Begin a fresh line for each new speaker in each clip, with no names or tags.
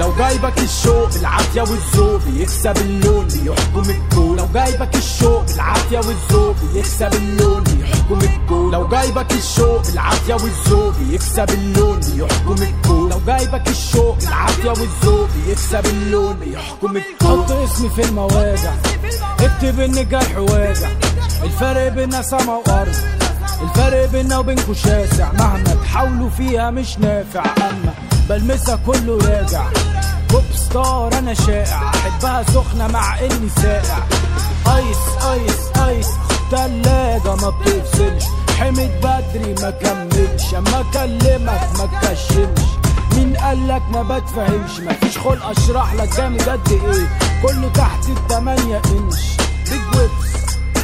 لو جايبك الشوق العافية والذوق بيكسب اللون بيحكم الكون لو جايبك الشوق العافية والذوق بيكسب اللون بيحكم الكون لو جايبك الشوق العافية والذوق بيكسب اللون بيحكم الكون لو جايبك الشوق العافية والذوق بيكسب اللون بيحكم الكون
حط اسمي في المواجع اكتب ان جرح واجع الفرق بينا سما وارض الفرق بينا وبينكوا شاسع مهما تحاولوا فيها مش نافع اما بلمسها كله راجع بوب ستار انا شائع احبها سخنه مع اني ساقع ايس ايس ايس تلاجة ما بتفصلش حمد بدري ما كملش اما اكلمك ما تكشمش مين قالك ما بتفهمش مفيش خلق اشرح لك جامد قد ايه كله تحت التمانية انش بيج ويبس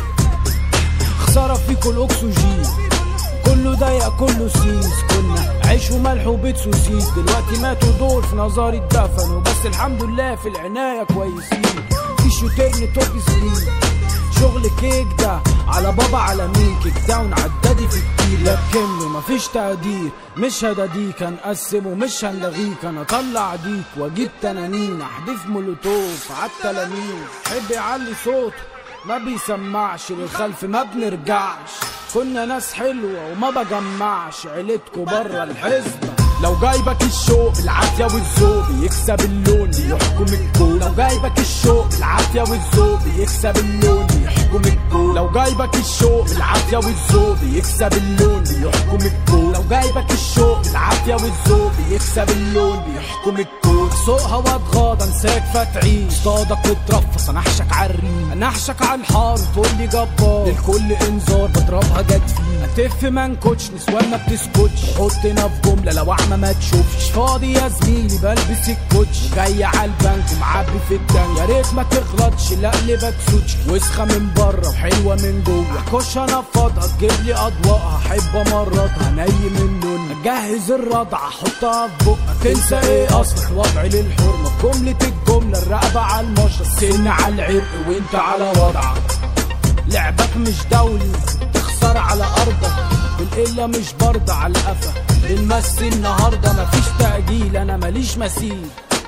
خسارة فيكوا الاكسجين كله ضيق كله سيس كنا عيش وملح وبيت سوسيس دلوقتي ماتوا دول في نظري اتدفنوا بس الحمد لله في العناية كويسين في شوتيرن توب سليم شغل كيك ده على بابا على مين كيك داون عدادي في كتير لكنه مفيش تقدير مش هداديك هنقسم ومش هنلغيك انا اطلع ديك واجيب تنانين احدف مولوتوف عالتلاميذ حب يعلي صوته ما بيسمعش للخلف ما بنرجعش كنا ناس حلوة وما بجمعش عيلتكوا برا الحسبة
لو جايبك الشوق العافية والذوق بيكسب اللون بيحكم الكون لو جايبك الشوق العافية والذوق بيكسب اللون بيحكم الكون لو جايبك الشوق العافية والذوق بيكسب اللون بيحكم الكون لو جايبك الشوق العافية والذوق بيكسب اللون بيحكم الكون
سوقها واتغاضى انساك فتعيش صادك وترفص انا احشك عالريم انا احشك على الحار تقول لي جبار للكل انذار بضربها جت فيه هتف ما نكوتش نسوان ما بتسكتش حطنا في جمله لو اعمى ما تشوفش فاضي يا زميلي بلبس الكوتش جاي على البنك ومعبي في الدنيا يا ريت ما تغلطش لا قلبك سوتش وسخه من بره وحلوه من جوه اخش انفضها تجيب لي اضواءها احب امرضها ني من لون اجهز الرضعه احطها في بقها تنسى ايه اصلك وضعي للحرمه جمله الجمله الرقبه على المشرط سن على العرق وانت على وضعك لعبك مش دولي تخسر على ارضك بالقله مش برضه على القفا بنمثل النهارده مفيش تأجيل انا ماليش مثيل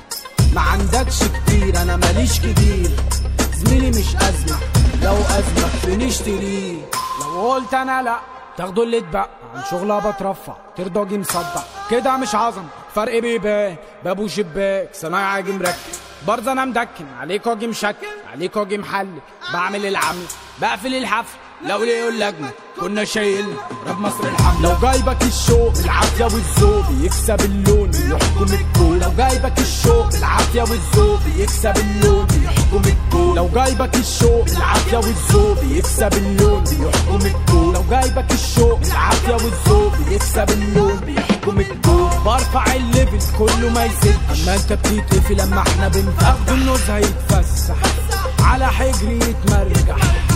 ما عندكش كتير انا ماليش كبير زميلي مش ازمه لو ازمه بنشتريه لو قلت انا لا تاخدوا اللي اتبقى عن شغلها بترفع ترضى اجي مصدع كده مش عظم فرق بيبان باب وشباك صنايعي اجي مركب برضه انا مدكن عليك اجي مشكل عليك اجي محل بعمل العمل بقفل الحفل لو ليه اللجنه كنا شايلنا رب مصر الحمل
لو جايبك الشوق العافية والذوق بيكسب اللون بيحكم الكون لو جايبك الشوق العافية والذوق بيكسب اللون بيحكم الكون لو جايبك الشوق العافية والذوق بيكسب اللون بيحكم الكون لو جايبك الشوق العافية والذوق بيكسب اللون بيحكم الكون
برفع الليفل كله ما يسد اما انت بتتقفل لما احنا بنفتح النوز هيتفسح على حجري يتمرجح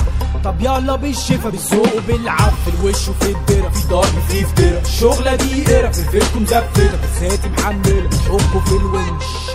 طب يلا بالشفا بالذوق وبالعب في الوش وفي الدرة في ضرب في في درة الشغلة دي قرف الفيلكم زفرة بساتي محملة بتحكوا في الونش